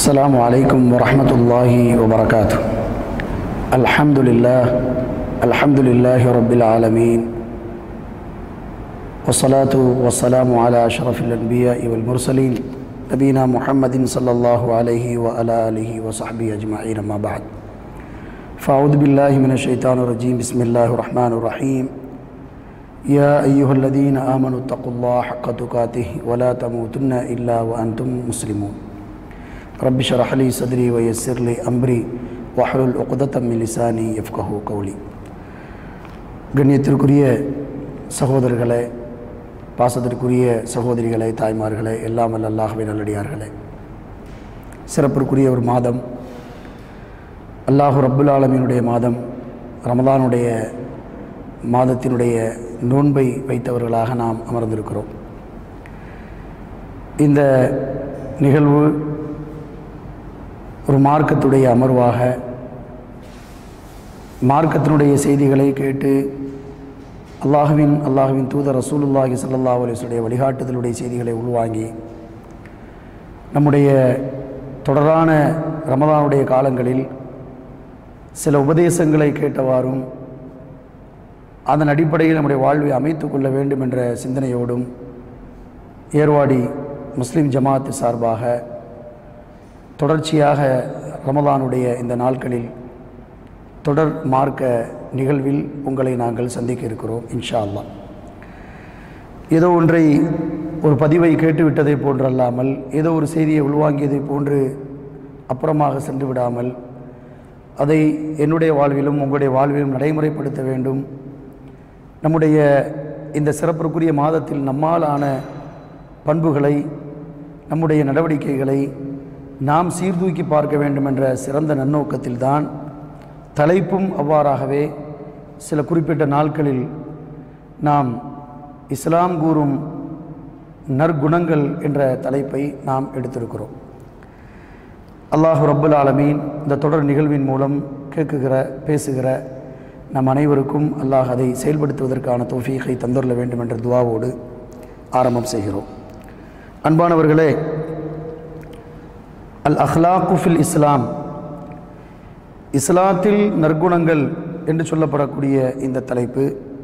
السلام عليكم ورحمة الله وبركاته الحمد لله الحمد لله رب العالمين والصلاة والسلام على أشرف الأنبياء والمرسلين نبينا محمد صلى الله عليه وعلى آله وصحبه أجمعين ما بعد فأعوذ بالله من الشيطان الرجيم بسم الله الرحمن الرحيم يا أيها الذين آمنوا اتقوا الله حق تقاته ولا تموتن إلا وأنتم مسلمون رب اشرح لي صدري ويسر لي أمري واحلل عقدة من لساني يفقه قولي கண்ணியத்திற்குரிய சகோதரர்களே பாசத்திற்குரிய சகோதரிகளே தாய்மார்களே எல்லாம் வல்ல அல்லாஹ்வே நல்லடியார்களே சிறப்பிற்குரிய ஒரு மாதம் அல்லாஹு ரப்புல் ஆலமீனுடைய மாதம் ரமதானுடைய மாதத்தினுடைய நோன்பை வைத்தவர்களாக நாம் அமர்ந்திருக்கிறோம் இந்த நிகழ்வு ஒரு மார்க்கத்துடைய அமர்வாக மார்க்கத்தினுடைய செய்திகளை கேட்டு அல்லாஹுவின் அல்லாஹுவின் தூதர் ரசூலுல்லாஹி ஸல்லல்லாஹு அலைஹி வஸல்லம் வழிகாட்டுதலுடைய செய்திகளை உள்வாங்கி நம்முடைய தொடரான ரமதானுடைய காலங்களில் சில உபதேசங்களை கேட்டவாறும் அதன் அடிப்படையில் நம்முடைய வாழ்வை அமைத்து கொள்ள வேண்டும் என்ற சிந்தனையோடும் ஏர்வாடி முஸ்லீம் ஜமாத் சார்பாக தொடர்ச்சியாக ரமதானுடைய இந்த நாட்களில் தொடர் மார்க்க நிகழ்வில் உங்களை நாங்கள் சந்திக்க இருக்கிறோம் இன்ஷா அல்லாஹ் ஏதோ ஒன்றை ஒரு பதிவை கேட்டுவிட்டதை போன்றல்லாமல் ஏதோ ஒரு செய்தியை உள்வாங்கியதை போன்று அப்புறமாக சென்று விடாமல் அதை என்னுடைய வாழ்விலும் உங்களுடைய வாழ்விலும் நடைமுறைப்படுத்த வேண்டும் நம்முடைய இந்த சிறப்பிற்குரிய மாதத்தில் நம்மால் ஆன பண்புகளை நம்முடைய நடவடிக்கைகளை நாம் சீர்தூக்கி பார்க்க வேண்டும் என்ற சிறந்த நன்னோக்கத்தில்தான் தலைப்பும் அவ்வாறாகவே சில குறிப்பிட்ட நாட்களில் நாம் இஸ்லாம் கூறும் நற்குணங்கள் என்ற தலைப்பை நாம் எடுத்திருக்கிறோம் அல்லாஹு ரப்புல் ஆலமீன் இந்த தொடர் நிகழ்வின் மூலம் கேட்குகிற பேசுகிற நம் அனைவருக்கும் அல்லாஹ் அதை செயல்படுத்துவதற்கான தோஃபீகை தந்துள்ள வேண்டும் என்ற துவாவோடு ஆரம்பம் செய்கிறோம் அன்பானவர்களே அல் அஹ்லாக்குஃபில் இஸ்லாம் இஸ்லாத்தில் நற்குணங்கள் என்று சொல்லப்படக்கூடிய இந்த தலைப்பு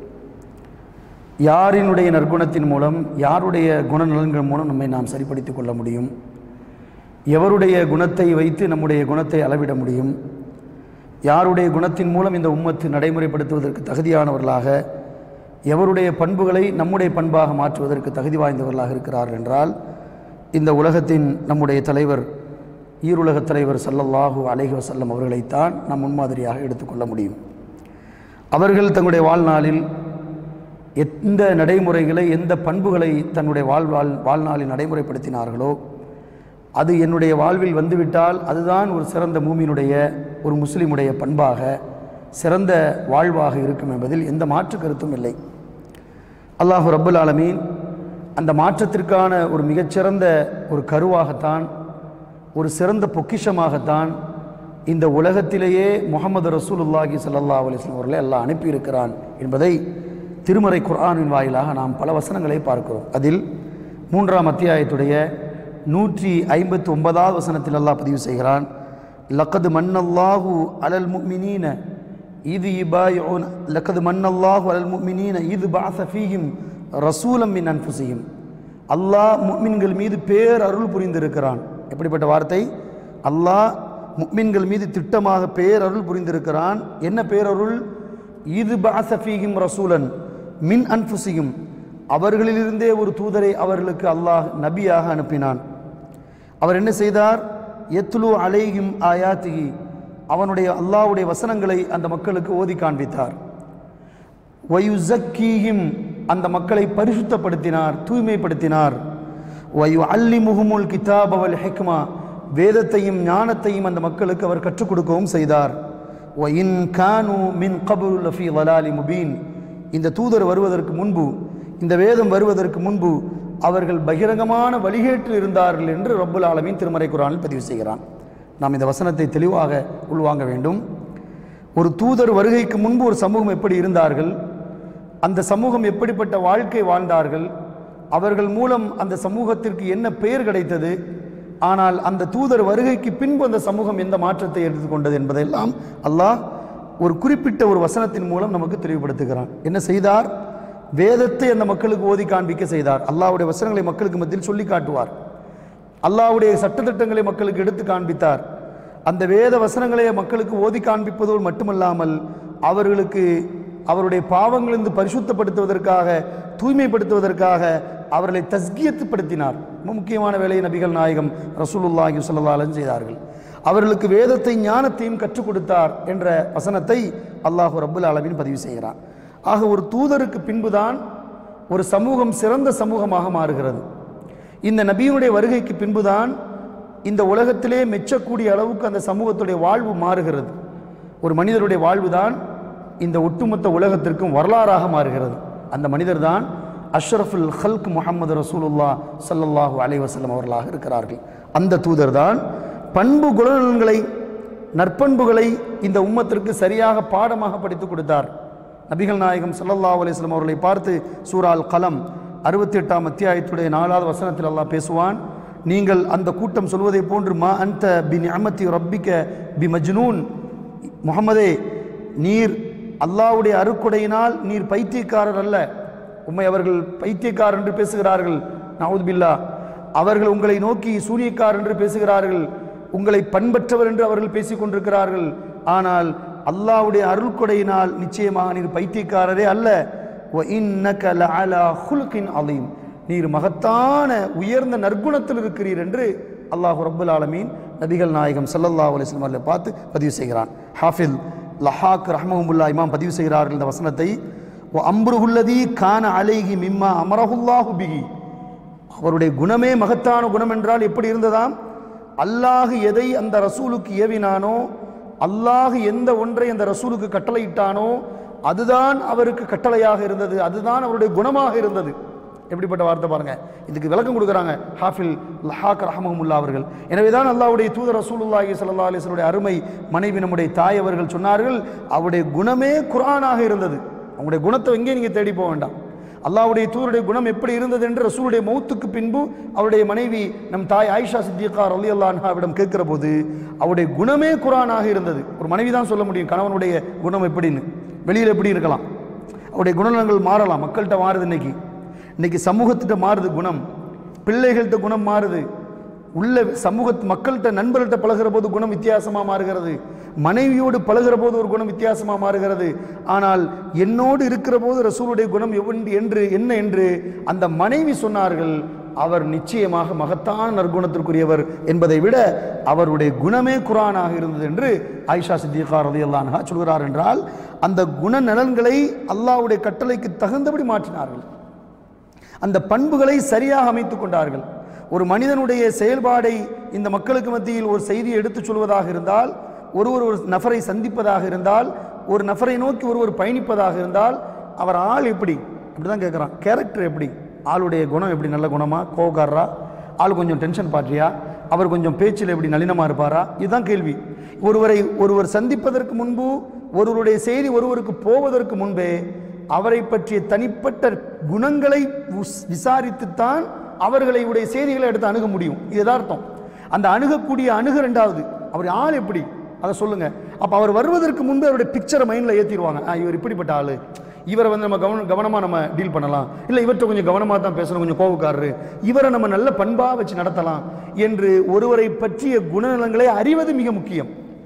யாரினுடைய நற்குணத்தின் மூலம் யாருடைய குணநலன்கள் மூலம் நம்மை நாம் சரிப்படுத்திக் கொள்ள முடியும் எவருடைய குணத்தை வைத்து நம்முடைய குணத்தை அளவிட முடியும் யாருடைய குணத்தின் மூலம் இந்த உம்மத்து நடைமுறைப்படுத்துவதற்கு தகுதியானவர்களாக எவருடைய பண்புகளை நம்முடைய பண்பாக மாற்றுவதற்கு தகுதி வாய்ந்தவர்களாக இருக்கிறார்கள் என்றால் இந்த உலகத்தின் நம்முடைய தலைவர் ஈருலகத் தலைவர் சல்லல்லாஹூ அலைஹி வசல்லம் அவர்களைத்தான் நாம் முன்மாதிரியாக எடுத்துக்கொள்ள முடியும் அவர்கள் தங்களுடைய வாழ்நாளில் எந்த நடைமுறைகளை எந்த பண்புகளை தன்னுடைய வாழ்வாழ் வாழ்நாளில் நடைமுறைப்படுத்தினார்களோ அது என்னுடைய வாழ்வில் வந்துவிட்டால் அதுதான் ஒரு சிறந்த மூமியினுடைய ஒரு முஸ்லீமுடைய பண்பாக சிறந்த வாழ்வாக இருக்கும் என்பதில் எந்த மாற்று கருத்தும் இல்லை அல்லாஹு ரப்புல் ஆலமீன் அந்த மாற்றத்திற்கான ஒரு மிகச்சிறந்த ஒரு கருவாகத்தான் ஒரு சிறந்த பொக்கிஷமாகத்தான் இந்த உலகத்திலேயே முகமது ரசூலுல்லாஹி சல்லா அலிஸ்லாம் அவர்களை எல்லாம் அனுப்பியிருக்கிறான் என்பதை திருமறை குர்ஆனின் வாயிலாக நாம் பல வசனங்களை பார்க்கிறோம் அதில் மூன்றாம் அத்தியாயத்துடைய நூற்றி ஐம்பத்தி ஒன்பதாவது வசனத்தில் அல்லாஹ் பதிவு செய்கிறான் லக்கது மன்னல்லாஹு அலல் முக்மினீன இது இபாயோன் லக்கது மன்னல்லாஹு அலல் முக்மினீன இது பாசஃபீஹிம் ரசூலம் மின் அன்புசியும் அல்லாஹ் முக்மின்கள் மீது பேர் அருள் புரிந்திருக்கிறான் எப்படிப்பட்ட வார்த்தை அல்லாஹ் முக்மின்கள் மீது திட்டமாக பேரருள் புரிந்திருக்கிறான் என்ன பேரருள் இது பாசஃபீஹிம் ரசூலன் மின் அன்புசியும் அவர்களிலிருந்தே ஒரு தூதரை அவர்களுக்கு அல்லாஹ் நபியாக அனுப்பினான் அவர் என்ன செய்தார் எத்லு அலைஹிம் ஆயாத்திகி அவனுடைய அல்லாஹ்வுடைய வசனங்களை அந்த மக்களுக்கு ஓதி காண்பித்தார் வயுசக்கீஹிம் அந்த மக்களை பரிசுத்தப்படுத்தினார் தூய்மைப்படுத்தினார் வயு அல்லி முகமுல் கிதாப் அவல் ஹெக்மா வேதத்தையும் ஞானத்தையும் அந்த மக்களுக்கு அவர் கற்றுக் கொடுக்கவும் செய்தார் ஒயின் கானு மின் கபுல் லஃபி வலாலி முபீன் இந்த தூதர் வருவதற்கு முன்பு இந்த வேதம் வருவதற்கு முன்பு அவர்கள் பகிரங்கமான வழிகேட்டில் இருந்தார்கள் என்று ரப்புல் ஆலமின் திருமறை குரானில் பதிவு செய்கிறான் நாம் இந்த வசனத்தை தெளிவாக உள்வாங்க வேண்டும் ஒரு தூதர் வருகைக்கு முன்பு ஒரு சமூகம் எப்படி இருந்தார்கள் அந்த சமூகம் எப்படிப்பட்ட வாழ்க்கை வாழ்ந்தார்கள் அவர்கள் மூலம் அந்த சமூகத்திற்கு என்ன பெயர் கிடைத்தது ஆனால் அந்த தூதர் வருகைக்கு பின்பு அந்த சமூகம் எந்த மாற்றத்தை எடுத்துக்கொண்டது என்பதையெல்லாம் அல்லாஹ் ஒரு குறிப்பிட்ட ஒரு வசனத்தின் மூலம் நமக்கு தெளிவுபடுத்துகிறான் என்ன செய்தார் வேதத்தை அந்த மக்களுக்கு ஓதி காண்பிக்க செய்தார் அல்லாஹ்வுடைய வசனங்களை மக்களுக்கு மத்தியில் சொல்லி காட்டுவார் அல்லாஹ்வுடைய சட்டத்திட்டங்களை மக்களுக்கு எடுத்து காண்பித்தார் அந்த வேத வசனங்களை மக்களுக்கு ஓதி காண்பிப்பதோடு மட்டுமல்லாமல் அவர்களுக்கு அவருடைய பாவங்களிலிருந்து பரிசுத்தப்படுத்துவதற்காக தூய்மைப்படுத்துவதற்காக அவர்களை தஸ்கியத்துப்படுத்தினார் ரொம்ப முக்கியமான வேலையை நபிகள் நாயகம் ரசூலுல்லாஹி ஸல்லல்லாஹு செய்தார்கள் அவர்களுக்கு வேதத்தை ஞானத்தையும் கற்றுக் கொடுத்தார் என்ற வசனத்தை அல்லாஹு ரப்புல் ஆலமீன் பதிவு செய்கிறார் ஆக ஒரு தூதருக்கு பின்புதான் ஒரு சமூகம் சிறந்த சமூகமாக மாறுகிறது இந்த நபியினுடைய வருகைக்கு பின்புதான் இந்த உலகத்திலே மெச்சக்கூடிய அளவுக்கு அந்த சமூகத்துடைய வாழ்வு மாறுகிறது ஒரு மனிதருடைய வாழ்வு தான் இந்த ஒட்டுமொத்த உலகத்திற்கும் வரலாறாக மாறுகிறது அந்த மனிதர் தான் அஷ்ரஃபுல் ஹல்க் முஹம்மது ரசூலுல்லா ஸல்லல்லாஹு அலைஹி வஸல்லம் அவர்களாக இருக்கிறார்கள் அந்த தூதர் தான் பண்பு குணநலன்களை நற்பண்புகளை இந்த உம்மத்திற்கு சரியாக பாடமாக படித்துக் கொடுத்தார் நபிகள் நாயகம் ஸல்லல்லாஹு அலைஹி வஸல்லம் அவர்களை பார்த்து சூரால் கலம் அறுபத்தி எட்டாம் அத்தியாயத்துடைய நாலாவது வசனத்தில் அல்லாஹ் பேசுவான் நீங்கள் அந்த கூட்டம் சொல்வதை போன்று மா அந்த பி நிஅமத்தி ரப்பிக்க பி மஜ்னூன் முகமதே நீர் அல்லாஹ்வுடைய அருக்குடையினால் நீர் பைத்தியக்காரர் அல்ல உம்மை அவர்கள் பைத்தியக்காரர் என்று பேசுகிறார்கள் நவுத் பில்லா அவர்கள் உங்களை நோக்கி சூனியக்காரர் என்று பேசுகிறார்கள் உங்களை பண்பற்றவர் என்று அவர்கள் பேசிக் கொண்டிருக்கிறார்கள் ஆனால் அல்லாஹ்வுடைய அருள்கொடையினால் நிச்சயமாக நீர் பைத்தியக்காரரே அல்ல வ இன்னக லஅலா ஹுல்கின் அலீம் நீர் மகத்தான உயர்ந்த நற்குணத்தில் இருக்கிறீர் என்று அல்லாஹ் ரப்புல் ஆலமீன் நபிகள் நாயகம் ஸல்லல்லாஹு அலைஹி வஸல்லம் அவர்களை பார்த்து பதிவு செய்கிறான் ஹாஃபில் லஹாக் ரஹ்மஹுல்லா இமாம் பதிவு செய்கிறார்கள் இந்த வசனத்தை வ அம்ருஹுல்லதி கான அலைஹி மிம்மா அமரஹுல்லாஹு பிஹி அவருடைய குணமே மகத்தான குணம் என்றால் எப்படி இருந்ததாம் அல்லாஹ் எதை அந்த ரசூலுக்கு ஏவினானோ அல்லாஹ் எந்த ஒன்றை அந்த ரசூலுக்கு கட்டளையிட்டானோ அதுதான் அவருக்கு கட்டளையாக இருந்தது அதுதான் அவருடைய குணமாக இருந்தது எப்படிப்பட்ட வார்த்தை பாருங்க இதுக்கு விளக்கம் கொடுக்குறாங்க ஹாஃபில் லஹாக் ரஹமஹமுல்லா அவர்கள் எனவே தான் அல்லாஹ்வுடைய தூதர் ரசூலுல்லாஹி ஸல்லல்லாஹு அலைஹி வஸல்லுடைய அருமை மனைவி நம்முடைய தாய் அவர்கள் சொன்னார்கள் அவருடைய குணமே குர்ஆனாக இருந்தது அவங்களுடைய குணத்தை எங்கேயும் நீங்கள் தேடி போக வேண்டாம் அல்லாஹ்வுடைய தூதருடைய குணம் எப்படி இருந்தது என்று ரசூலுடைய மௌத்துக்கு பின்பு அவருடைய மனைவி நம் தாய் ஆயிஷா சித்திகா ரலி அல்லான்ஹாவிடம் கேட்கிற போது அவருடைய குணமே குரானாக இருந்தது ஒரு மனைவி தான் சொல்ல முடியும் கணவனுடைய குணம் எப்படின்னு வெளியில் எப்படி இருக்கலாம் அவருடைய குணநலங்கள் மாறலாம் மக்கள்கிட்ட மாறுது இன்னைக்கு இன்னைக்கு சமூகத்திட்ட மாறுது குணம் பிள்ளைகள்கிட்ட குணம் மாறுது உள்ள சமூகத்து மக்கள்கிட்ட நண்பர்கள்ட்ட பழகுற போது குணம் வித்தியாசமாக மாறுகிறது மனைவியோடு பழகுற போது ஒரு குணம் வித்தியாசமாக மாறுகிறது ஆனால் என்னோடு இருக்கிற போது ரசூலுடைய குணம் எவ்வளவு என்று என்ன என்று அந்த மனைவி சொன்னார்கள் அவர் நிச்சயமாக மகத்தான நற்குணத்திற்குரியவர் என்பதை விட அவருடைய குணமே குரானாக இருந்தது என்று ஆயிஷா சித்திகா ரதியல்லான்ஹா சொல்கிறார் என்றால் அந்த குணநலன்களை அல்லாஹ்வுடைய கட்டளைக்கு தகுந்தபடி மாற்றினார்கள் அந்த பண்புகளை சரியாக அமைத்துக் கொண்டார்கள் ஒரு மனிதனுடைய செயல்பாடை இந்த மக்களுக்கு மத்தியில் ஒரு செய்தியை எடுத்துச் சொல்வதாக இருந்தால் ஒருவர் ஒரு நபரை சந்திப்பதாக இருந்தால் ஒரு நபரை நோக்கி ஒருவர் பயணிப்பதாக இருந்தால் அவர் ஆள் எப்படி அப்படிதான் கேட்குறான் கேரக்டர் எப்படி ஆளுடைய குணம் எப்படி நல்ல குணமா கோவக்காரரா ஆள் கொஞ்சம் டென்ஷன் பாட்றியா அவர் கொஞ்சம் பேச்சில் எப்படி நளினமாக இருப்பாரா இதுதான் கேள்வி ஒருவரை ஒருவர் சந்திப்பதற்கு முன்பு ஒருவருடைய செய்தி ஒருவருக்கு போவதற்கு முன்பே அவரை பற்றிய தனிப்பட்ட குணங்களை உஸ்- விசாரித்துத்தான் அவர்களை உடைய செய்திகளை எடுத்து அணுக முடியும் இது யதார்த்தம் அந்த அணுகக்கூடிய அணுக ரெண்டாவது அவர் ஆள் எப்படி அதை சொல்லுங்க அப்போ அவர் வருவதற்கு முன்பு அவருடைய பிக்சரை மைண்டில் ஏற்றிடுவாங்க ஆ இவர் இப்படிப்பட்ட ஆள் இவரை வந்து நம்ம கவனம் கவனமாக நம்ம டீல் பண்ணலாம் இல்லை இவர்கிட்ட கொஞ்சம் கவனமாக தான் பேசணும் கொஞ்சம் கோபக்காரரு இவரை நம்ம நல்ல பண்பாக வச்சு நடத்தலாம் என்று ஒருவரை பற்றிய குணநலங்களை அறிவது மிக முக்கியம்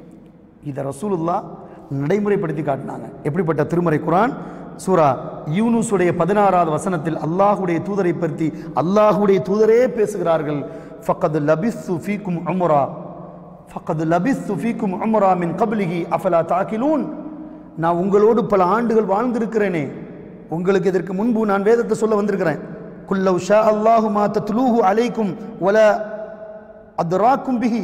இதை ரசூலுல்லா நடைமுறைப்படுத்தி காட்டினாங்க எப்படிப்பட்ட திருமறை குரான் சூரா யூனுஸுடைய பதினாறாவது வசனத்தில் அல்லாஹுடைய தூதரை பற்றி அல்லாஹுடைய தூதரே பேசுகிறார்கள் ஃபக்கது லபிஸ்து ஃபீக்கும் உம்ரா ஃபக்கது லபிஸ்து ஃபீக்கும் உம்ரா மின் கப்லிஹி அஃபலா தாக்கிலூன் நான் உங்களோடு பல ஆண்டுகள் வாழ்ந்திருக்கிறேனே உங்களுக்கு இதற்கு முன்பு நான் வேதத்தை சொல்ல வந்திருக்கிறேன் குல்லவ் ஷா அல்லாஹு மா தத்லூஹு அலைக்கும் வல அத்ராக்கும் பிஹி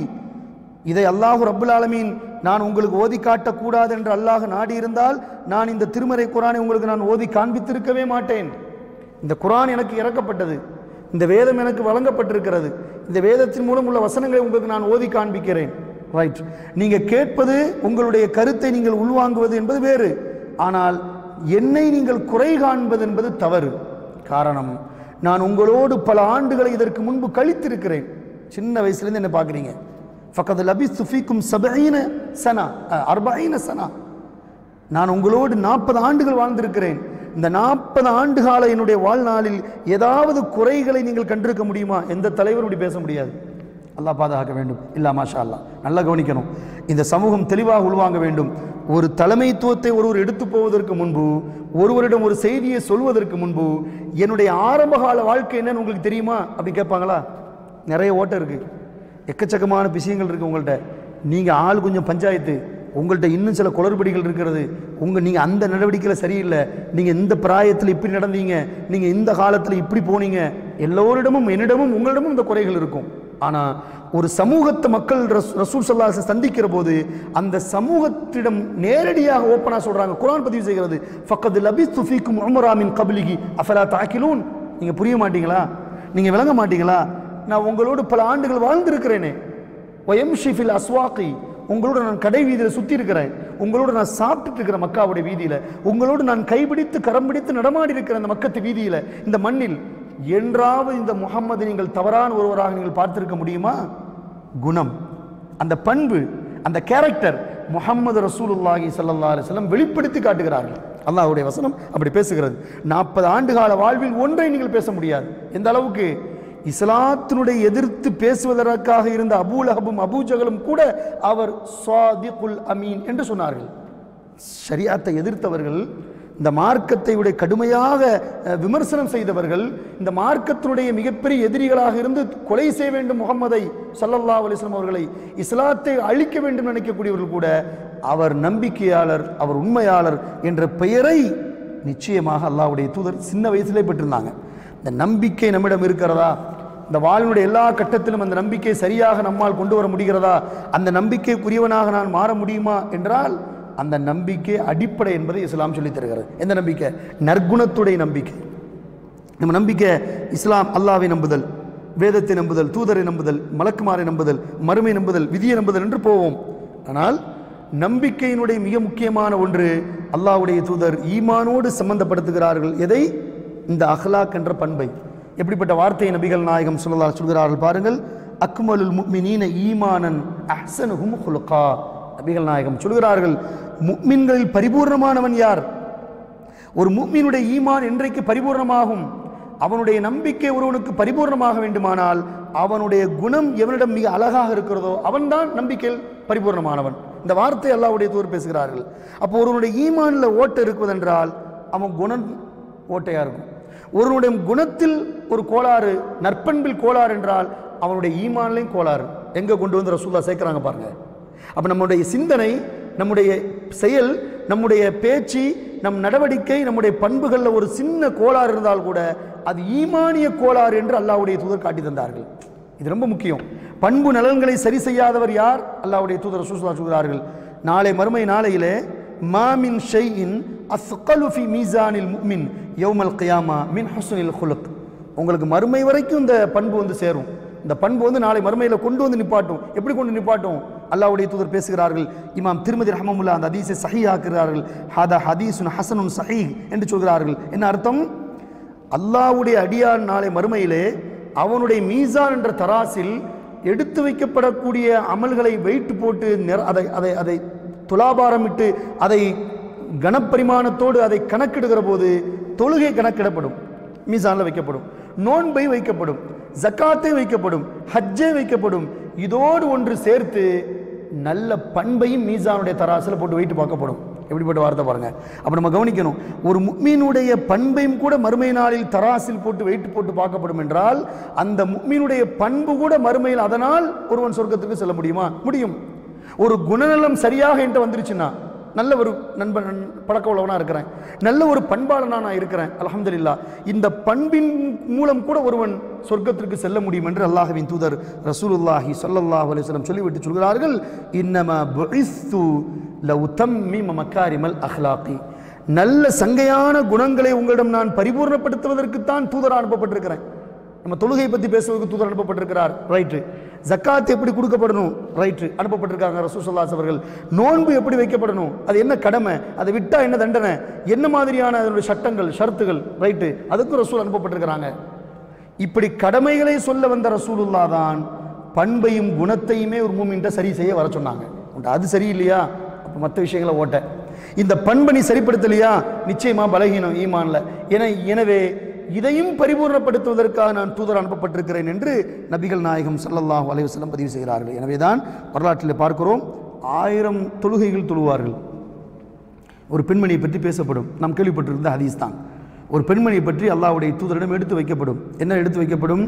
இதை அல்லாஹு ரப்புல் ஆலமீன் நான் உங்களுக்கு ஓதி காட்டக்கூடாது என்று அல்லாஹ் நாடி இருந்தால் நான் இந்த திருமறை குரானை உங்களுக்கு நான் ஓதி காண்பித்திருக்கவே மாட்டேன் இந்த குரான் எனக்கு இறக்கப்பட்டது இந்த வேதம் எனக்கு வழங்கப்பட்டிருக்கிறது இந்த வேதத்தின் மூலம் உள்ள வசனங்களை உங்களுக்கு நான் ஓதி காண்பிக்கிறேன் ரைட் நீங்க கேட்பது உங்களுடைய கருத்தை நீங்கள் உள்வாங்குவது என்பது வேறு ஆனால் என்னை நீங்கள் குறை காண்பது என்பது தவறு காரணம் நான் உங்களோடு பல ஆண்டுகளை இதற்கு முன்பு கழித்திருக்கிறேன் சின்ன வயசுலேருந்து என்ன பார்க்குறீங்க ஃபக்கத் லபி சுஃபிக்கும் சபைன சனா அர்பைன சனா நான் உங்களோடு நாற்பது ஆண்டுகள் வாழ்ந்திருக்கிறேன் இந்த நாற்பது ஆண்டு கால என்னுடைய வாழ்நாளில் ஏதாவது குறைகளை நீங்கள் கண்டிருக்க முடியுமா எந்த தலைவரும் இப்படி பேச முடியாது அல்லாஹ் பாதுகாக்க வேண்டும் இல்லா மாஷா அல்லாஹ் நல்லா கவனிக்கணும் இந்த சமூகம் தெளிவாக உள்வாங்க வேண்டும் ஒரு தலைமைத்துவத்தை ஒருவர் எடுத்து போவதற்கு முன்பு ஒருவரிடம் ஒரு செய்தியை சொல்வதற்கு முன்பு என்னுடைய ஆரம்பகால வாழ்க்கை என்னன்னு உங்களுக்கு தெரியுமா அப்படி கேட்பாங்களா நிறைய ஓட்டம் இருக்கு எக்கச்சக்கமான விஷயங்கள் இருக்கு உங்கள்கிட்ட நீங்கள் ஆள் கொஞ்சம் பஞ்சாயத்து உங்கள்கிட்ட இன்னும் சில குளறுபடிகள் இருக்கிறது உங்கள் நீங்கள் அந்த நடவடிக்கையில் சரியில்லை நீங்கள் இந்த பிராயத்தில் இப்படி நடந்தீங்க நீங்கள் இந்த காலத்தில் இப்படி போனீங்க எல்லோரிடமும் என்னிடமும் உங்களிடமும் இந்த குறைகள் இருக்கும் ஆனால் ஒரு சமூகத்தை மக்கள் ரஸ் ரசூல் சல்லாஹ் சந்திக்கிற போது அந்த சமூகத்திடம் நேரடியாக ஓப்பனாக சொல்கிறாங்க குரான் பதிவு செய்கிறது ஃபக்கது லபி துஃபிக்கும் உமராமின் கபிலிகி அஃபலா தாக்கிலூன் நீங்கள் புரிய மாட்டீங்களா நீங்கள் விளங்க மாட்டீங்களா நான் உங்களோடு பல ஆண்டுகள் வாழ்ந்திருக்கிறேனே ஒயம் ஷிஃபில் அஸ்வாக்கி உங்களோட நான் கடை வீதியில் சுற்றி இருக்கிறேன் உங்களோட நான் சாப்பிட்டுட்டு இருக்கிறேன் மக்காவுடைய வீதியில் உங்களோடு நான் கைபிடித்து கரம் பிடித்து நடமாடி இருக்கிற அந்த மக்கத்து வீதியில் இந்த மண்ணில் என்றாவது இந்த முகம்மது நீங்கள் தவறான ஒருவராக நீங்கள் பார்த்திருக்க முடியுமா குணம் அந்த பண்பு அந்த கேரக்டர் முகம்மது ரசூலுல்லாஹி ஸல்லல்லாஹு அலைஹி வஸல்லம் வெளிப்படுத்தி காட்டுகிறார்கள் அல்லாஹ்வுடைய வசனம் அப்படி பேசுகிறது நாற்பது ஆண்டு கால வாழ்வில் ஒன்றை நீங்கள் பேச முடியாது எந்த அளவுக்கு இஸ்லாத்தினுடைய எதிர்த்து பேசுவதற்காக இருந்த அபூலஹபும் அபூஜகலும் கூட அவர் சாதிகுல் அமீன் என்று சொன்னார்கள் ஷரியாத்தை எதிர்த்தவர்கள் இந்த மார்க்கத்தை விட கடுமையாக அஹ், விமர்சனம் செய்தவர்கள் இந்த மார்க்கத்தினுடைய மிகப்பெரிய எதிரிகளாக இருந்து கொலை செய்ய வேண்டும் முகம்மதை ஸல்லல்லாஹு அலைஹி வஸல்லம் அவர்களை இஸ்லாத்தை அழிக்க வேண்டும் நினைக்கக்கூடியவர்கள் கூட அவர் நம்பிக்கையாளர் அவர் உண்மையாளர் என்ற பெயரை நிச்சயமாக அல்லாஹ்வுடைய தூதர் சின்ன வயசிலே பெற்றிருந்தாங்க இந்த நம்பிக்கை நம்மிடம் இருக்கிறதா இந்த வாழ்வினுடைய எல்லா கட்டத்திலும் அந்த நம்பிக்கை சரியாக நம்மால் கொண்டு வர முடிகிறதா அந்த நம்பிக்கைக்குரியவனாக நான் மாற முடியுமா என்றால் அந்த நம்பிக்கை அடிப்படை என்பதை இஸ்லாம் சொல்லித் தருகிறது எந்த நம்பிக்கை நற்குணத்துடைய நம்பிக்கை நம்ம நம்பிக்கை இஸ்லாம் அல்லாவை நம்புதல் வேதத்தை நம்புதல் தூதரை நம்புதல் மலக்குமாரை நம்புதல் மறுமை நம்புதல் விதியை நம்புதல் என்று போவோம் ஆனால் நம்பிக்கையினுடைய மிக முக்கியமான ஒன்று அல்லாஹ்வுடைய தூதர் ஈமானோடு சம்பந்தப்படுத்துகிறார்கள் எதை இந்த அஹ்லாக் என்ற பண்பை எப்படிப்பட்ட வார்த்தையை நபிகள் நாயகம் சொல்லலாம் சொல்கிறார்கள் பாருங்கள் அக்மலுல் முக்மினீன ஈமானன் அஹ்சனுஹும் ஹுலுகா நபிகள் நாயகம் சொல்கிறார்கள் முக்மின்களில் பரிபூர்ணமானவன் யார் ஒரு முக்மீனுடைய ஈமான் என்றைக்கு பரிபூர்ணமாகும் அவனுடைய நம்பிக்கை ஒருவனுக்கு பரிபூர்ணமாக வேண்டுமானால் அவனுடைய குணம் எவனிடம் மிக அழகாக இருக்கிறதோ அவன்தான் நம்பிக்கையில் பரிபூர்ணமானவன் இந்த வார்த்தை அல்லாஹ்வுடைய தூர் பேசுகிறார்கள் அப்போ ஒருவனுடைய ஈமானில் ஓட்டை இருக்குவதென்றால் அவன் குணம் ஓட்டையாக இருக்கும் ஒருவனுடைய குணத்தில் ஒரு கோளாறு நற்பண்பில் கோளாறு என்றால் அவனுடைய ஈமான்லையும் கோளாறு எங்கே கொண்டு வந்து ரசூல்லா சேர்க்குறாங்க பாருங்க அப்போ நம்முடைய சிந்தனை நம்முடைய செயல் நம்முடைய பேச்சு நம் நடவடிக்கை நம்முடைய பண்புகளில் ஒரு சின்ன கோளாறு இருந்தால் கூட அது ஈமானிய கோளாறு என்று அல்லாஹ்வுடைய தூதர் காட்டி தந்தார்கள் இது ரொம்ப முக்கியம் பண்பு நலன்களை சரி செய்யாதவர் யார் அல்லாஹ்வுடைய தூதர் ரசூலுல்லாஹ் சொல்கிறார்கள் நாளை மறுமை நாளையிலே மாமின் ஷைஇன் அஸ்கலு ஃபி மீசானில் முஃமின் யௌமல் கியாமா மின் ஹுஸ்னில் குலுக் உங்களுக்கு மறுமை வரைக்கும் இந்த பண்பு வந்து சேரும் இந்த பண்பு வந்து நாளை மறுமையில் கொண்டு வந்து நிப்பாட்டும் எப்படி கொண்டு நிப்பாட்டும் அல்லாஹ்வுடைய தூதர் பேசுகிறார்கள் இமாம் திருமதி ரஹமமுல்லா அந்த ஹதீஸை சஹீஹாக்குகிறார்கள் ஹதா ஹதீசுன் ஹசனுன் சஹீஹ் என்று சொல்கிறார்கள் என்ன அர்த்தம் அல்லாஹ்வுடைய அடியான் நாளை மறுமையிலே அவனுடைய மீசான் என்ற தராசில் எடுத்து வைக்கப்படக்கூடிய அமல்களை வெயிட் போட்டு நிற- அதை அதை அதை துலாபாரமிட்டு அதை கனப்பரிமாணத்தோடு அதை கணக்கிடுகிற போது தொழுகை கணக்கிடப்படும் மீசானில் வைக்கப்படும் நோன்பை வைக்கப்படும் ஜக்காத்தை வைக்கப்படும் ஹஜ்ஜை வைக்கப்படும் இதோடு ஒன்று சேர்த்து நல்ல பண்பையும் மீசானுடைய தராசில் போட்டு வைத்து பார்க்கப்படும் எப்படிப்பட்ட வார்த்தை பாருங்க அப்போ நம்ம கவனிக்கணும் ஒரு முக்மீனுடைய பண்பையும் கூட மறுமை நாளில் தராசில் போட்டு வெயிட்டு போட்டு பார்க்கப்படும் என்றால் அந்த முக்மீனுடைய பண்பு கூட மறுமையில் அதனால் ஒருவன் சொர்க்கத்துக்கு செல்ல முடியுமா முடியும் ஒரு குணநலம் சரியாக என்கிட்ட வந்துருச்சுன்னா நல்ல ஒரு நண்பன் நண்- பழக்க உள்ளவனா இருக்கிறேன் நல்ல ஒரு பண்பாளனா நான் இருக்கிறேன் அல்ஹம்துலில்லாஹ் இந்த பண்பின் மூலம் கூட ஒருவன் சொர்க்கத்திற்கு செல்ல முடியும் என்று அல்லாஹ்வின் தூதர் ரசூலுல்லாஹி ஸல்லல்லாஹு அலைஹி வஸல்லம் சொல்லிவிட்டு சொல்கிறார்கள் இன்னமா புஇஸ்து லஉதம்மிம மக்காரிமல் அஹ்லாகி நல்ல சங்கையான குணங்களை உங்களிடம் நான் பரிபூர்ணப்படுத்துவதற்குத்தான் தூதர் அனுப்பப்பட்டிருக்கிறேன் நம்ம தொழுகை பற்றி பேசுவதற்கு தூதர் அனுப்பப்பட்டிருக்கிறார் ரைட்டு ஜக்காத் எப்படி கொடுக்கப்படணும் ரைட்டு அனுப்பப்பட்டிருக்காங்க ரசூசல்லாஸ் அவர்கள் நோன்பு எப்படி வைக்கப்படணும் அது என்ன கடமை அதை விட்டா என்ன தண்டனை என்ன மாதிரியான அதனுடைய சட்டங்கள் ஷரத்துகள் ரைட்டு அதுக்கும் ரசூல் அனுப்பப்பட்டிருக்கிறாங்க இப்படி கடமைகளை சொல்ல வந்த ரசூலுல்லா தான் பண்பையும் குணத்தையுமே ஒரு மூமின்ட்ட சரி செய்ய வர சொன்னாங்க உன்ட்ட அது சரியில்லையா அப்போ மற்ற விஷயங்களை ஓட்ட இந்த பண்பை நீ சரிப்படுத்தலையா நிச்சயமா பலகீனம் ஈமான்ல என எனவே இதையும் பரிபூர்ணப்படுத்துவதற்காக நான் தூதர் அனுப்பப்பட்டிருக்கிறேன் என்று நபிகள் நாயகம் ஸல்லல்லாஹு அலைஹி வஸல்லம் பதிவு செய்கிறார்கள் எனவேதான் வரலாற்றில் பார்க்கிறோம் ஆயிரம் தொழுகைகள் தொழுவார்கள் ஒரு பெண்மணியை பற்றி பேசப்படும் நாம் கேள்விப்பட்டிருந்த ஹதீஸ் தான் ஒரு பெண்மணியை பற்றி அல்லாஹ்வுடைய தூதரிடம் எடுத்து வைக்கப்படும் என்ன எடுத்து வைக்கப்படும்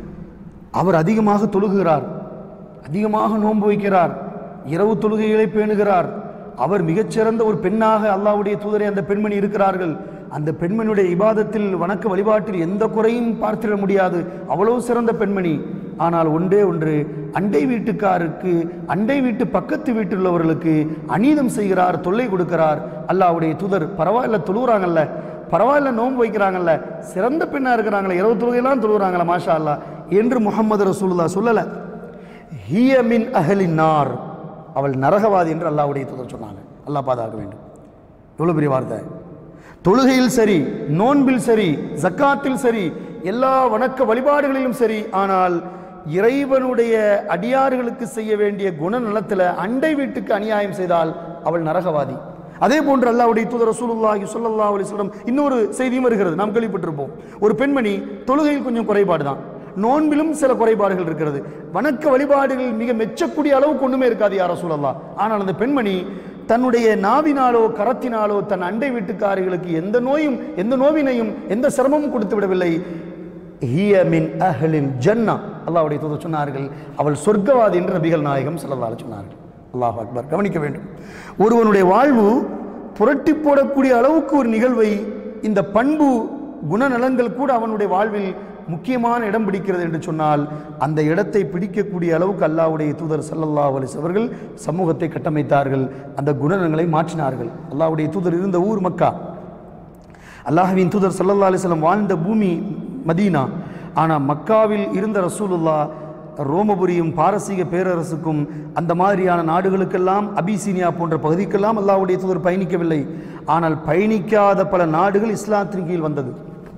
அவர் அதிகமாக தொழுகிறார் அதிகமாக நோன்பு வைக்கிறார் இரவு தொழுகைகளை பேணுகிறார் அவர் மிகச்சிறந்த ஒரு பெண்ணாக அல்லாஹ்வுடைய தூதரை அந்த பெண்மணி இருக்கிறார்கள் அந்த பெண்மணியுடைய இபாதத்தில் வணக்க வழிபாட்டில் எந்த குறையும் பார்த்திட முடியாது அவ்வளவு சிறந்த பெண்மணி ஆனால் ஒன்றே ஒன்று அண்டை வீட்டுக்காருக்கு அண்டை வீட்டு பக்கத்து வீட்டில் உள்ளவர்களுக்கு அநீதம் செய்கிறார் தொல்லை கொடுக்கிறார் அல்லாஹ்வுடைய தூதர் பரவாயில்ல தொழுகிறாங்கல்ல பரவாயில்ல நோன்பு வைக்கிறாங்கல்ல சிறந்த பெண்ணா இருக்கிறாங்களே இரவு தொழுகையெல்லாம் தொழுகிறாங்களா மாஷா அல்லாஹ் என்று முகமது ரசூலுல்லா சொல்லலை ஹிய மின் அஹலின் நார் அவள் நரகவாதி என்று அல்லாஹ்வுடைய தூதர் சொன்னாங்க அல்லாஹ் பாதுகாக்க வேண்டும் எவ்வளோ பெரிய வார்த்தை தொழுகையில் சரி நோன்பில் சரி ஜக்காத்தில் சரி எல்லா வணக்க வழிபாடுகளிலும் சரி ஆனால் இறைவனுடைய அடியார்களுக்கு செய்ய வேண்டிய குணநலத்தில் அண்டை வீட்டுக்கு அநியாயம் செய்தால் அவள் நரகவாதி அதே போன்று அல்லாஹ்வுடைய தூதர் ரசூலுல்லாஹி ஸல்லல்லாஹு அலைஹி வஸல்லம் இன்னொரு செய்தியும் வருகிறது நாம் கேள்விப்பட்டிருப்போம் ஒரு பெண்மணி தொழுகையில் கொஞ்சம் குறைபாடு தான் நோன்பிலும் சில குறைபாடுகள் இருக்கிறது வணக்க வழிபாடுகள் மிக மெச்சக்கூடிய அளவுக்கு ஒண்ணுமே இருக்காது யார சூழல்லாம் ஆனால் அந்த பெண்மணி தன்னுடைய நாவினாலோ கரத்தினாலோ தன் அண்டை வீட்டுக்காரிகளுக்கு எந்த நோயும் எந்த நோவினையும் எந்த சிரமமும் கொடுத்து விடவில்லை ஹிய மின் அஹ்லில் ஜன்னா அல்லாஹ்வுடைய தூதர் சொன்னார்கள் அவள் சொர்க்கவாதி என்று நபிகள் நாயகம் ஸல்லல்லாஹு அலைஹி சொன்னார்கள் அல்லாஹ் அக்பர் கவனிக்க வேண்டும் ஒருவனுடைய வாழ்வு புரட்டி போடக்கூடிய அளவுக்கு ஒரு நிகழ்வை இந்த பண்பு குணநலங்கள் கூட அவனுடைய வாழ்வில் முக்கியமான இடம் பிடிக்கிறது என்று சொன்னால் அந்த இடத்தை பிடிக்கக்கூடிய அளவுக்கு அல்லாஹ்வுடைய தூதர் ஸல்லல்லாஹு அலைஹி வஸல்லம் அவர்கள் சமூகத்தை கட்டமைத்தார்கள் அந்த குணநலங்களை மாற்றினார்கள் அல்லாஹ்வுடைய தூதர் இருந்த ஊர் மக்கா அல்லாஹ்வின் தூதர் ஸல்லல்லாஹு அலைஹி வஸல்லம் வாழ்ந்த பூமி மதீனா ஆனால் மக்காவில் இருந்த ரசூலுல்லா ரோமபுரியும் பாரசீக பேரரசுக்கும் அந்த மாதிரியான நாடுகளுக்கெல்லாம் அபிசீனியா போன்ற பகுதிக்கெல்லாம் அல்லாஹ்வுடைய தூதர் பயணிக்கவில்லை ஆனால் பயணிக்காத பல நாடுகள் இஸ்லாத்தின் கீழ் வந்தது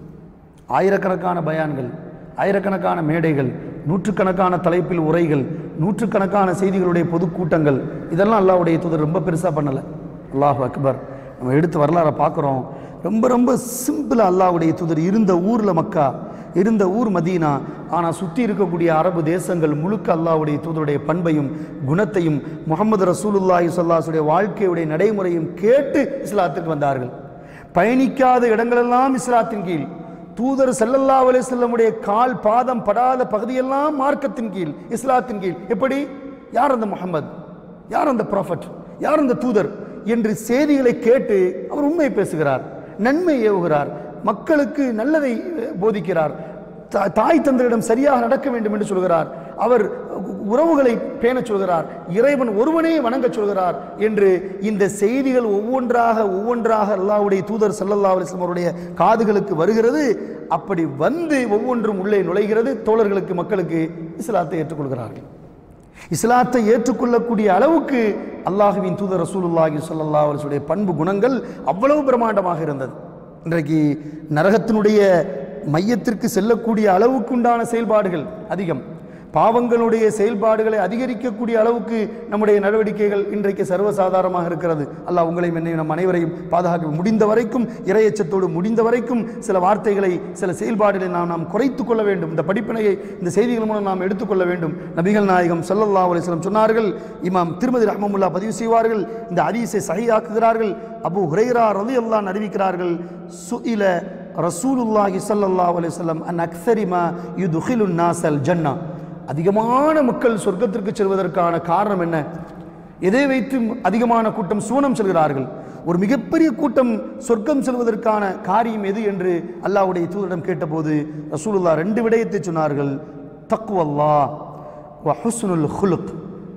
ஆயிரக்கணக்கான பயான்கள் ஆயிரக்கணக்கான மேடைகள் நூற்றுக்கணக்கான தலைப்பில் உரைகள் நூற்றுக்கணக்கான செய்திகளுடைய பொதுக்கூட்டங்கள் இதெல்லாம் அல்லாஹ்வுடைய தூதர் ரொம்ப பெருசாக பண்ணலை அல்லாஹ் அக்பர் நம்ம எடுத்து வரலாறை பார்க்குறோம் ரொம்ப ரொம்ப சிம்பிளாக அல்லாஹ்வுடைய தூதர் இருந்த ஊரில் மக்கா இருந்த ஊர் மதீனா ஆனால் சுற்றி இருக்கக்கூடிய அரபு தேசங்கள் முழுக்க அல்லாஹ்வுடைய தூதருடைய பண்பையும் குணத்தையும் முகமது ரசூலுல்லாஹி ஸல்லல்லாஹுடைய வாழ்க்கையுடைய நடைமுறையும் கேட்டு இஸ்லாத்துக்கு வந்தார்கள் பயணிக்காத இடங்களெல்லாம் இஸ்லாத்தின் கீழ் தூதர் ஸல்லல்லாஹு அலைஹி வஸல்லமுடைய கால் பாதம் படாத பகுதியெல்லாம் மார்க்கத்தின் கீழ் இஸ்லாத்தின் கீழ் எப்படி யார் அந்த முகமது யார் அந்த ப்ராஃபட் யார் அந்த தூதர் என்று செய்திகளை கேட்டு அவர் உண்மை பேசுகிறார் நன்மை ஏவுகிறார் மக்களுக்கு நல்லதை அஹ், போதிக்கிறார் தா- தாய் தந்தரிடம் சரியாக நடக்க வேண்டும் என்று சொல்கிறார் அவர் உறவுகளை பேணச் சொல்கிறார் இறைவன் ஒருவனே வணங்கச் சொல்கிறார் என்று இந்த செய்திகள் ஒவ்வொன்றாக ஒவ்வொன்றாக அல்லாஹ்வுடைய தூதர் ஸல்லல்லாஹு அலைஹி வஸல்லம் அவருடைய காதுகளுக்கு வருகிறது அப்படி வந்து ஒவ்வொன்றும் உள்ளே நுழைகிறது தோழர்களுக்கு மக்களுக்கு இஸ்லாத்தை ஏற்றுக்கொள்கிறார்கள் இஸ்லாத்தை ஏற்றுக்கொள்ளக்கூடிய அளவுக்கு அல்லாஹுவின் தூதர் ரசூலுல்லாஹி ஸல்லல்லாஹு அலைஹி வஸல்லம் பண்பு குணங்கள் அவ்வளவு பிரமாண்டமாக இருந்தது இன்றைக்கு நரகத்தினுடைய மையத்திற்கு செல்லக்கூடிய அளவுக்கு உண்டான செயல்பாடுகள் அதிகம் பாவங்களுடைய செயல்பாடுகளை அதிகரிக்கக்கூடிய அளவுக்கு நம்முடைய நடவடிக்கைகள் இன்றைக்கு சர்வசாதாரணமாக இருக்கிறது அல்லாஹ் உங்களையும் என்னையும் நம் அனைவரையும் பாதுகாக்க முடிந்த வரைக்கும் இரையச்சத்தோடு முடிந்த வரைக்கும் சில வார்த்தைகளை சில செயல்பாடுகளை நாம் நாம் குறைத்துக் கொள்ள வேண்டும் இந்த படிப்பினையை இந்த செய்திகள் மூலம் நாம் எடுத்துக்கொள்ள வேண்டும் நபிகள் நாயகம் ஸல்லல்லாஹு அலைஹி வஸல்லம் சொன்னார்கள் இமாம் திருமதி ரஹ்மமுல்லா பதிவு செய்வார்கள் இந்த ஹதீஸை சஹீஹாக்குகிறார்கள் அபூ ஹுரைரா ரலியல்லாஹு அறிவிக்கிறார்கள் சுஇல ரசூலுல்லாஹி ஸல்லல்லாஹு அலைஹி வஸல்லம் அன் அக்ஸரிமா யுதுஹிலுன் நாஸல் ஜன்னா அதிகமான மக்கள் சொர்க்கத்திற்கு செல்வதற்கான காரணம் என்ன எதை வைத்து அதிகமான கூட்டம் சூனம் செல்கிறார்கள் ஒரு மிகப்பெரிய கூட்டம் சொர்க்கம் செல்வதற்கான காரியம் எது என்று அல்லாஹ்வுடைய தூதரிடம் கேட்டபோது ரசூலுல்லா ரெண்டு விடயத்தை சொன்னார்கள் தக்குவல்லா வ ஹுஸ்னுல் ஹுலுக்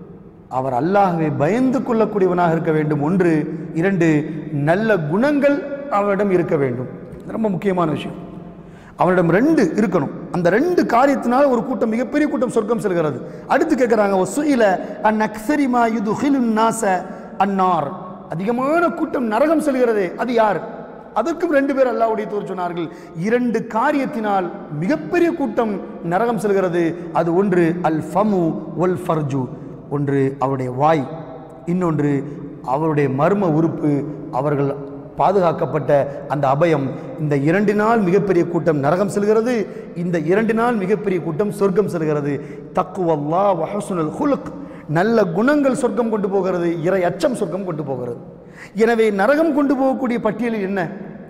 அவர் அல்லாஹ்வை பயந்து கொள்ளக்கூடியவனாக இருக்க வேண்டும் ஒன்று இரண்டு நல்ல குணங்கள் அவரிடம் இருக்க வேண்டும் இது ரொம்ப முக்கியமான விஷயம் அவரிடம் ரெண்டு இருக்கணும் அந்த ரெண்டு காரியத்தினால ஒரு கூட்டம் மிகப்பெரிய கூட்டம் சொர்க்கம் செல்கிறது அடுத்து கேட்குறாங்க ஒசுயில அன் அக்ஸரிமா யுது நாச அன்னார் அதிகமான கூட்டம் நரகம் செல்கிறதே அது யார் அதற்கும் ரெண்டு பேர் அல்லாஹ்வுடைய தூதர் சொன்னார்கள் இரண்டு காரியத்தினால் மிகப்பெரிய கூட்டம் நரகம் செல்கிறது அது ஒன்று அல் ஃபமு ஒல் ஃபர்ஜு ஒன்று அவருடைய வாய் இன்னொன்று அவருடைய மர்ம உறுப்பு அவர்கள் பாதுகாக்கப்பட்ட அந்த அபயம் இந்த இரண்டு நாள் மிகப்பெரிய கூட்டம் நரகம் செல்கிறது இந்த இரண்டு நாள் மிகப்பெரிய கூட்டம் சொர்க்கம் செல்கிறது தக்குவல்லா வஹசுனல் ஹுலுக் நல்ல குணங்கள் சொர்க்கம் கொண்டு போகிறது இறை அச்சம் சொர்க்கம் கொண்டு போகிறது எனவே நரகம் கொண்டு போகக்கூடிய பட்டியலில் என்ன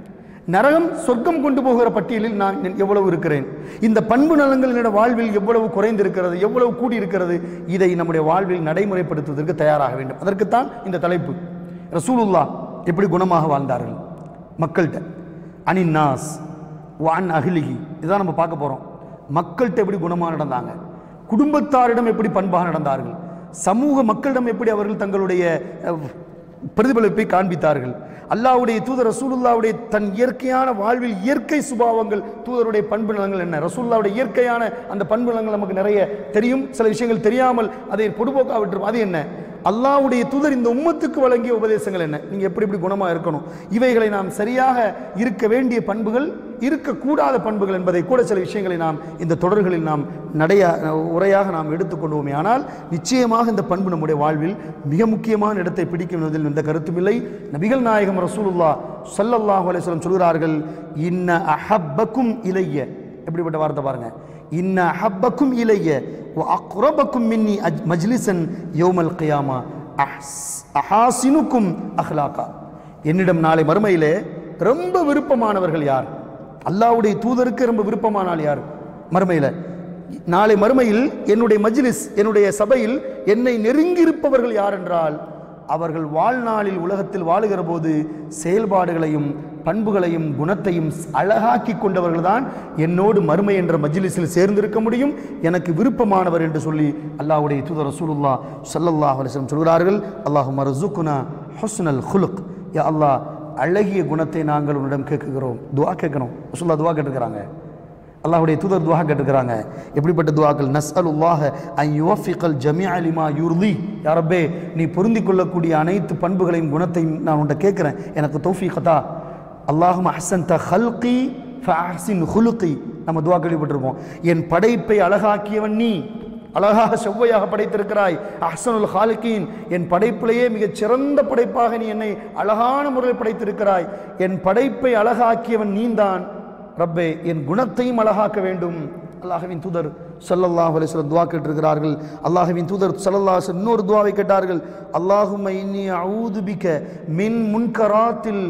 நரகம் சொர்க்கம் கொண்டு போகிற பட்டியலில் நான் எவ்வளவு இருக்கிறேன் இந்த பண்பு நலங்கள் என்னோட வாழ்வில் எவ்வளவு குறைந்திருக்கிறது எவ்வளவு கூடியிருக்கிறது இதை நம்முடைய வாழ்வில் நடைமுறைப்படுத்துவதற்கு தயாராக வேண்டும் அதற்குத்தான் இந்த தலைப்பு ரசூலுல்லா எப்படி குணமாக வாழ்ந்தார்கள் மக்கள்கிட்ட அனின் நாஸ் வான் அகிலிகி இதான் நம்ம பார்க்க போகிறோம் மக்கள்கிட்ட எப்படி குணமாக நடந்தாங்க குடும்பத்தாரிடம் எப்படி பண்பாக நடந்தார்கள் சமூக மக்களிடம் எப்படி அவர்கள் தங்களுடைய அஹ், பிரதிபலிப்பை காண்பித்தார்கள் அல்லாஹ்வுடைய தூதர் ரசூலுல்லாவுடைய தன் இயற்கையான வாழ்வில் இயற்கை சுபாவங்கள் தூதருடைய பண்பு நலங்கள் என்ன ரசூலுல்லாவுடைய இயற்கையான அந்த பண்பு நலங்கள் நமக்கு நிறைய தெரியும் சில விஷயங்கள் தெரியாமல் அதை பொடுபோக்கா விட்டுரும் அது என்ன அல்லாஹ்வுடைய தூதர் இந்த உம்மத்துக்கு வழங்கிய உபதேசங்கள் என்ன நீங்க எப்படி எப்படி குணமா இருக்கணும் இவைகளை நாம் சரியாக இருக்க வேண்டிய பண்புகள் இருக்கக்கூடாத பண்புகள் என்பதை கூட சில விஷயங்களை நாம் இந்த தொடர்களில் நாம் நடைய உரையாக நாம் எடுத்துக்கொள்வோமே ஆனால் நிச்சயமாக இந்த பண்பு நம்முடைய வாழ்வில் மிக முக்கியமான இடத்தை பிடிக்கும் என்பதில் எந்த கருத்துமில்லை நபிகள் நாயகம் ரசூலுல்லா ஸல்லல்லாஹு அலைஹி வஸல்லம் சொல்கிறார்கள் இன்ன அஹப்பக்கும் இலைய எப்படிப்பட்ட வார்த்தை பாருங்க இன்ன அஹப்பக்கும் இலைய வ அக்ரபக்கும் மின்னி அஜ் மஜ்லிசன் யௌமல் கியாமா அஹ்ஸ் அஹாசினுக்கும் அஹ்லாக்கா என்னிடம் நாளை மறுமையிலே ரொம்ப விருப்பமானவர்கள் யார் அல்லாஹ்வுடைய தூதருக்கு ரொம்ப விருப்பமான ஆள் யார் மறுமையில் நாளை மறுமையில் என்னுடைய மஜ்லிஸ் என்னுடைய சபையில் என்னை நெருங்கியிருப்பவர்கள் யார் என்றால் அவர்கள் வாழ்நாளில் உலகத்தில் வாழுகிற போது செயல்பாடுகளையும் பண்புகளையும் குணத்தையும் அழகாக்கி கொண்டவர்கள்தான் என்னோடு மறுமை என்ற மஜ்லிஸில் சேர்ந்திருக்க முடியும் எனக்கு விருப்பமானவர் என்று சொல்லி அல்லாஹ்வுடைய தூதர் ரசூலுல்லா ஸல்லல்லாஹு அலைஹி வஸல்லம் சொல்கிறார்கள் அல்லாஹு மர்சுக்குனா ஹுஸ்னல் ஹுலுக் யா அல்லாஹ் அழகிய குணத்தை நாங்கள் உன்னிடம் கேட்குகிறோம் துவா கேட்கணும் ரசூல்லா துவா கேட்டுக்கிறாங்க அல்லாஹ்வுடைய தூதர் துவா கேட்டுக்கிறாங்க எப்படிப்பட்ட துவாக்கள் நஸ்அலுல்லாஹ அன் யுவஃபிகல் ஜமீஅ லிமா யுர்தி யா ரப்பே நீ பொருந்திக் கொள்ளக்கூடிய அனைத்து பண்புகளையும் குணத்தையும் நான் உன்கிட்ட கேட்குறேன் எனக்கு தௌஃபீகத்தா அல்லாஹும் அஹ்சன்த ஹல்கி ஃபஅஹ்சின் ஹுலுகி நம்ம துவா கேள்விப்பட்டிருப்போம் என் படைப்பை அழகாக்கியவன் நீ அழகாக செவ்வையாக படைத்திருக்கிறாய் அஹ்சனுல் ஹாலிகீன் என் படைப்பிலேயே மிகச் சிறந்த படைப்பாக நீ என்னை அழகான முறையில் படைத்திருக்கிறாய் என் படைப்பை அழகாக்கியவன் நீந்தான் ரப்பே என் குணத்தையும் அழகாக்க வேண்டும் அல்லாஹ்வின் தூதர் ஸல்லல்லாஹு அலைஹி வஸல்லம் துவா கேட்டிருக்கிறார்கள் அல்லாஹ்வின் தூதர் ஸல்லல்லாஹு அலைஹி வஸல்லம் இன்னொரு துவாவை கேட்டார்கள் அல்லாஹும்ம இன்னி அஊது பிக மின் முன்கராத்தில்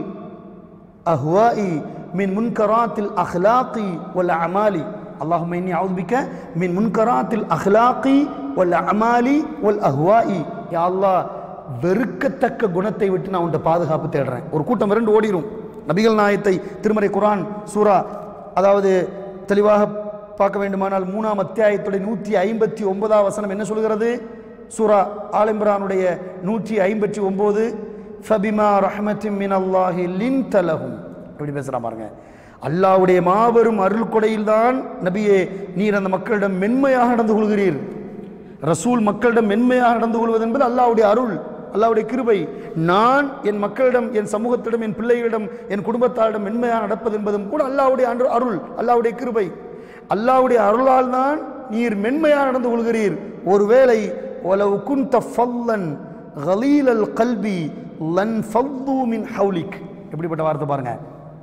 அஹ்வாஇ மின் முன்கராத்தில் அஹ்லாகி வல் அமாலி அல்லாஹும்ம இன்னி அஊது பிக மின் முன்கராத்தில் அஹ்லாகி வல் அமாலி வல் அஹ்வாஇ யா அல்லாஹ் வெறுக்கத்தக்க குணத்தை விட்டு நான் உன்ட்ட பாதுகாப்பு தேடுறேன் ஒரு கூட்டம் இரண்டு ஓடிரும் நபிகள் நாயத்தை திருமறை குரான் சூரா அதாவது தெளிவாக பார்க்க வேண்டுமானால் மூணாம் அத்தியாயத்துடைய நூற்றி ஐம்பத்தி ஒன்பதாம் வசனம் என்ன சொல்கிறது சூரா ஆலிம்ரானுடைய நூற்றி ஐம்பத்தி ஒன்பது ஃபபிமா ரஹ்மத்தின் மின் அல்லாஹி லின் தலகும் எப்படி பேசுகிறான் பாருங்க அல்லாஹ்வுடைய மாபெரும் அருள் கொடையில்தான் நபியே நீர் அந்த மக்களிடம் மென்மையாக நடந்து கொள்கிறீர் ரசூல் மக்களிடம் மென்மையாக நடந்து கொள்வது என்பது அல்லாஹ்வுடைய அருள் அல்லாஹ்வுடைய கிருபை நான் என் மக்களிடம் என் சமூகத்திடம் என் பிள்ளைகளிடம் என் குடும்பத்தாரிடம் மென்மையாக நடப்பது என்பதும் கூட அல்லாஹ்வுடைய அன்று அருள் அல்லாஹ்வுடைய கிருபை அல்லாஹ்வுடைய அருளால் தான் நீர் மென்மையாக நடந்து கொள்கிறீர் ஒருவேளை ஒலவு குந்த ஃபல்லன் கலீலல் கல்பி லன் ஃபல்லூ மின் ஹவுலிக் எப்படிப்பட்ட வார்த்தை பாருங்க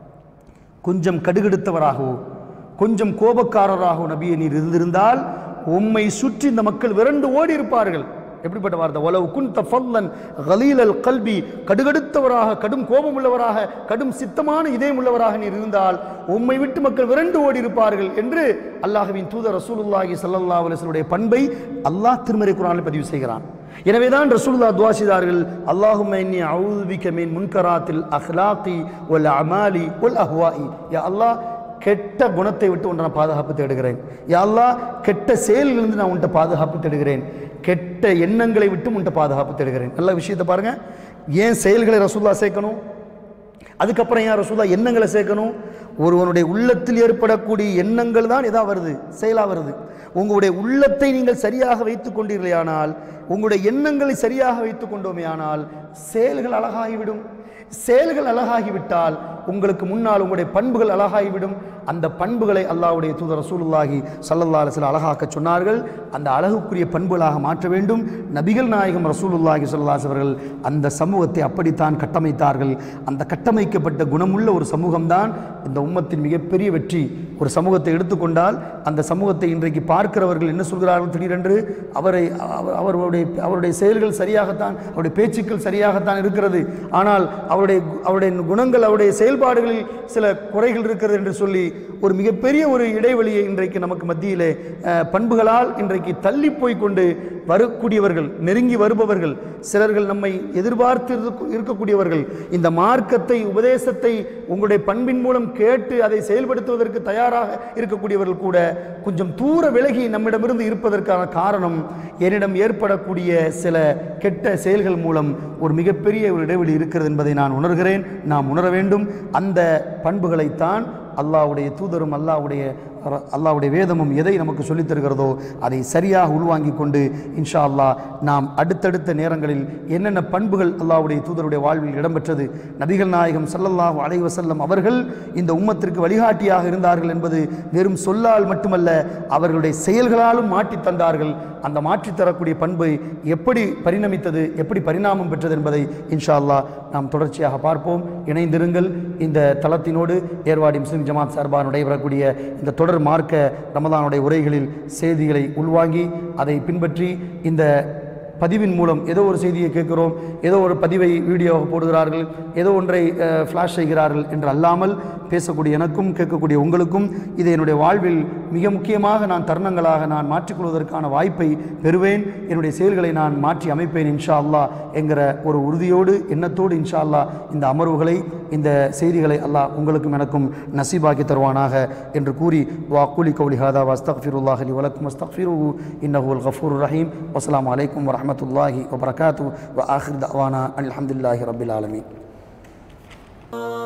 கொஞ்சம் கடுகெடுத்தவராகவோ கொஞ்சம் கோபக்காரராகவோ நபியை நீர் இருந்திருந்தால் உம்மை சுற்றி இந்த மக்கள் விரண்டு ஓடி இருப்பார்கள் எப்படிப்பட்ட வார்த்தை ஒலவு குந்த ஃபல்லன் கலீலல் கல்பி கடுகடுத்தவராக கடும் கோபம் உள்ளவராக கடும் சித்தமான இதயம் உள்ளவராக நீர் இருந்தால் உம்மை விட்டு மக்கள் விரண்டு ஓடி இருப்பார்கள் என்று அல்லாஹ்வின் தூதர் ரசூலுல்லாஹி ஸல்லல்லாஹு அலைஹி வஸல்லுடைய பண்பை அல்லாஹ் திருமறை குர்ஆனில் பதிவு செய்கிறான் எனவேதான் ரசூலுல்லாஹ் துஆ செய்தார்கள் அல்லாஹும்ம இன்னி அஊது பிக மின் முன்கராத்தில் அஹ்லாகி வல் அமாலி வல் அஹ்வாஇ யா அல்லாஹ் கெட்ட குணத்தை விட்டு உன்னை நான் பாதுகாப்பு தேடுகிறேன் யா அல்லாஹ் கெட்ட செயலிலிருந்து நான் உன்ட்ட பாதுகாப்பு தேடுகிறேன் கெட்ட எண்ணங்களை விட்டும் உன்ட்ட பாதுகாப்பு தேடுகிறேன் நல்ல விஷயத்தை பாருங்க ஏன் செயல்களை ரசூல்லா சேர்க்கணும் அதுக்கப்புறம் ஏன் ரசூல்லா எண்ணங்களை சேர்க்கணும் ஒருவனுடைய உள்ளத்தில் ஏற்படக்கூடிய எண்ணங்கள் தான் எதா வருது செயலா வருது உங்களுடைய உள்ளத்தை நீங்கள் சரியாக வைத்துக் கொண்டீர்களேயானால் உங்களுடைய எண்ணங்களை சரியாக வைத்துக் கொண்டோமேயானால் செயல்கள் அழகாகிவிடும் செயல்கள் அழகாகிவிட்டால் உங்களுக்கு முன்னால் உங்களுடைய பண்புகள் அழகாகிவிடும் அந்த பண்புகளை அல்லாஹ்வுடைய தூதர் ரசூலுல்லாஹி ஸல்லல்லாஹு அலைஹி வஸல்லம் அழகாக்க சொன்னார்கள் அந்த அழகுக்குரிய பண்புகளாக மாற்ற வேண்டும் நபிகள் நாயகம் ரசூலுல்லாஹி ஸல்லல்லாஹு அலைஹி அவர்கள் அந்த சமூகத்தை அப்படித்தான் கட்டமைத்தார்கள் அந்த கட்டமைக்கப்பட்ட குணமுள்ள ஒரு சமூகம்தான் இந்த உம்மத்தின் மிகப்பெரிய வெற்றி ஒரு சமூகத்தை எடுத்துக்கொண்டால் அந்த சமூகத்தை இன்றைக்கு பார்க்கிறவர்கள் என்ன சொல்கிறார்கள் திடீரென்று அவரை அவர் அவருடைய அவருடைய செயல்கள் சரியாகத்தான் அவருடைய பேச்சுக்கள் சரியாகத்தான் இருக்கிறது ஆனால் அவருடைய அவருடைய குணங்கள் அவருடைய செயல்பாடுகளில் சில குறைகள் இருக்கிறது என்று சொல்லி ஒரு மிகப்பெரிய ஒரு இடைவெளியை இன்றைக்கு நமக்கு மத்தியிலே அஹ், பண்புகளால் இன்றைக்கு தள்ளி போய் கொண்டு வரக்கூடியவர்கள் நெருங்கி வருபவர்கள் சிலர்கள் நம்மை எதிர்பார்த்து இருக்க- இருக்கக்கூடியவர்கள் இந்த மார்க்கத்தை உபதேசத்தை உங்களுடைய பண்பின் மூலம் கேட்டு அதை செயல்படுத்துவதற்கு தயாராக இருக்கக்கூடியவர்கள் கூட கொஞ்சம் தூர விலகி நம்மிடமிருந்து இருப்பதற்கான காரணம் என்னிடம் ஏற்படக்கூடிய சில கெட்ட செயல்கள் மூலம் ஒரு மிகப்பெரிய ஒரு இடைவெளி இருக்கிறது என்பதை நான் உணர்கிறேன் நாம் உணர வேண்டும் அந்த பண்புகளைத்தான் அல்லாஹ்வுடைய தூதரும் அல்லாஹ்வுடைய ர- அல்லாஹ்வுடைய வேதமும் எதை நமக்கு சொல்லித் தருகிறதோ அதை சரியாக உள்வாங்கிக் கொண்டு இன்ஷா அல்லாஹ் நாம் அடுத்தடுத்த நேரங்களில் என்னென்ன பண்புகள் அல்லாஹ்வுடைய தூதருடைய வாழ்வில் இடம்பெற்றது நபிகள் நாயகம் ஸல்லல்லாஹு அலைஹி வஸல்லம் அவர்கள் இந்த உம்மத்திற்கு வழிகாட்டியாக இருந்தார்கள் என்பது வெறும் சொல்லால் மட்டுமல்ல அவர்களுடைய செயல்களாலும் மாற்றித் தந்தார்கள் அந்த மாற்றித் தரக்கூடிய பண்பை எப்படி பரிணமித்தது எப்படி பரிணாமம் பெற்றது என்பதை இன்ஷா அல்லாஹ் நாம் தொடர்ச்சியாக பார்ப்போம் இணைந்திருங்கள் இந்த தளத்தினோடு ஏர்வாடி முஸ்லிம் ஜமாத் சார்பாக நடைபெறக்கூடிய இந்த தொடர் மார்க்க ரமதானுடைய உரைகளில் செய்திகளை உள்வாங்கி அதை பின்பற்றி இந்த பதிவின் மூலம் ஏதோ ஒரு செய்தியை கேட்கிறோம் ஏதோ ஒரு பதிவை வீடியோவாக போடுகிறார்கள் ஏதோ ஒன்றை ஃப்ளாஷ் செய்கிறார்கள் என்று அல்லாமல் பேசக்கூடிய எனக்கும் கேட்கக்கூடிய உங்களுக்கும் இது என்னுடைய வாழ்வில் மிக முக்கியமாக நான் தருணங்களாக நான் மாற்றிக்கொள்வதற்கான வாய்ப்பை பெறுவேன் என்னுடைய செயல்களை நான் மாற்றி அமைப்பேன் இன்ஷா அல்லாஹ் என்கிற ஒரு உறுதியோடு எண்ணத்தோடு இன்ஷா அல்லாஹ் இந்த அமர்வுகளை இந்த செய்திகளை அல்லாஹ் உங்களுக்கும் எனக்கும் நசீபாக்கி தருவானாக என்று கூறி வா கூலி கௌலி ஹாதா வஸ்தக்ஃபிருல்லாஹ் அலி வலக்கும் அஸ்தக்ஃபிரு இன்னஹுல் கஃபூர் ரஹீம் வஸ்ஸலாமு அலைக்கும் வரஹ்மத்துல்லாஹி வபரகாத்து வ ஆஹிர் தவானா அல்ஹம்துலில்லாஹி ரபில் ஆலமீன்